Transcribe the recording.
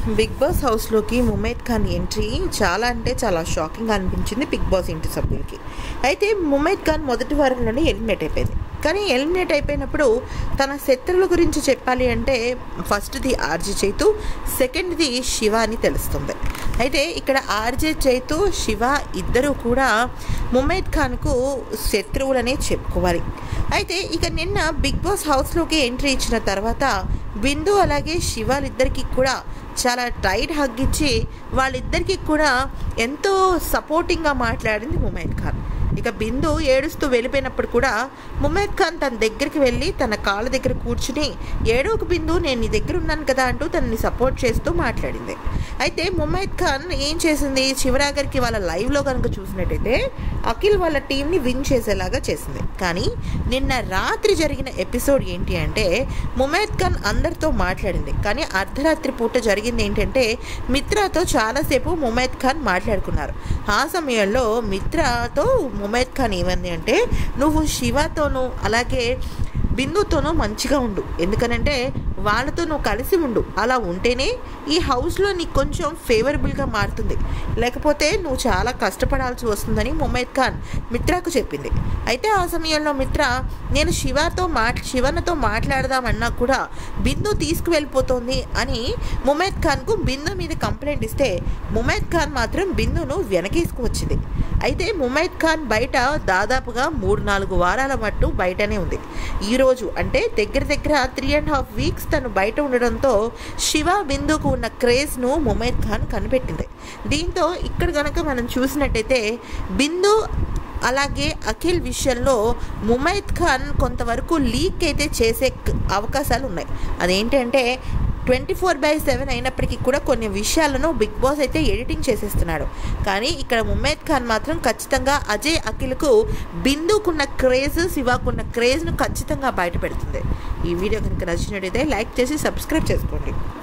big boss హౌస్లోకి Mumaith Khan entry చాలా అంటే చాలా షాకింగ్ అనిపించింది బిగ్ బాస్ ఇంటి సభ్యులకి అయితే ముమైత్ ఖాన్ మొదటి వారంలోనే ఎలిమినేట్ అయిపోయింది కానీ ఎలిమినేట్ అయిపోయినప్పుడు తన శత్రువుల గురించి చెప్పాలి అంటే ఫస్ట్ది ఆర్జే చైతు సెకండ్ది శివ అని తెలుస్తుంది అయితే ఇక్కడ ఆర్జే చైతు శివ ఇద్దరు కూడా ముమైత్ ఖాన్కు శత్రువులనే చెప్పుకోవాలి అయితే ఇక నిన్న బిగ్ బాస్ హౌస్లోకి ఎంట్రీ ఇచ్చిన తర్వాత బిందు అలాగే శివాలిద్దరికి కూడా చాలా టైట్ హగ్ ఇచ్చి వాళ్ళిద్దరికీ కూడా ఎంతో సపోర్టింగ్గా మాట్లాడింది ముమైత్ ఖాన్ ఇక బిందు ఏడుస్తూ వెళ్ళిపోయినప్పుడు కూడా ముమైత్ ఖాన్ తన దగ్గరికి వెళ్ళి తన కాళ్ళ దగ్గర కూర్చుని ఏడోక బిందు నేను నీ దగ్గర ఉన్నాను కదా అంటూ తనని సపోర్ట్ చేస్తూ మాట్లాడింది అయితే ముమైత్ ఖాన్ ఏం చేసింది శివరాగర్కి వాళ్ళ లైవ్లో కనుక చూసినట్టయితే అఖిల్ వాళ్ళ టీంని విన్ చేసేలాగా చేసింది కానీ నిన్న రాత్రి జరిగిన ఎపిసోడ్ ఏంటి అంటే ముమైత్ ఖాన్ అందరితో మాట్లాడింది కానీ అర్ధరాత్రి పూట జరిగింది ఏంటంటే మిత్రాతో చాలాసేపు ముమైత్ ఖాన్ మాట్లాడుకున్నారు ఆ సమయంలో మిత్రాతో ముమైత్ ఖాన్ ఏమంది అంటే నువ్వు శివతోనూ అలాగే బిందుతోనూ మంచిగా ఉండు ఎందుకనంటే వాళ్ళతో నువ్వు కలిసి ఉండు అలా ఉంటేనే ఈ హౌస్లో నీకు కొంచెం ఫేవరబుల్గా మారుతుంది లేకపోతే నువ్వు చాలా కష్టపడాల్సి వస్తుందని ముమైత్ ఖాన్ మిత్రాకు చెప్పింది అయితే ఆ సమయంలో మిత్ర నేను శివతో మాట్ శివనతో మాట్లాడదామన్నా కూడా బిందు తీసుకువెళ్ళిపోతుంది అని ముమైత్ ఖాన్కు బిందు మీద కంప్లైంట్ ఇస్తే ముమైత్ ఖాన్ మాత్రం బిందును వెనకేసుకువచ్చింది అయితే ముమైత్ ఖాన్ బయట దాదాపుగా మూడు నాలుగు వారాల మట్టు బయటనే ఉంది ఈరోజు అంటే దగ్గర దగ్గర త్రీ అండ్ హాఫ్ వీక్స్ తను బయట ఉండడంతో శివ బిందుకు ఉన్న క్రేజ్ను ముమైత్ ఖాన్ కనిపెట్టింది దీంతో ఇక్కడ కనుక మనం చూసినట్టయితే బిందు అలాగే అఖిల్ విషయంలో ముమైత్ ఖాన్ కొంతవరకు లీక్ అయితే చేసే అవకాశాలు ఉన్నాయి అదేంటంటే ట్వంటీ ఫోర్ బై సెవెన్ అయినప్పటికీ కూడా కొన్ని విషయాలను బిగ్ బాస్ అయితే ఎడిటింగ్ చేసేస్తున్నాడు కానీ ఇక్కడ ముమైత్ ఖాన్ మాత్రం ఖచ్చితంగా అజయ్ అఖిల్కు బిందుకున్న క్రేజ్ శివాకున్న క్రేజ్ను ఖచ్చితంగా బయట పెడుతుంది ఈ వీడియో కనుక నచ్చినట్టయితే లైక్ చేసి సబ్స్క్రైబ్ చేసుకోండి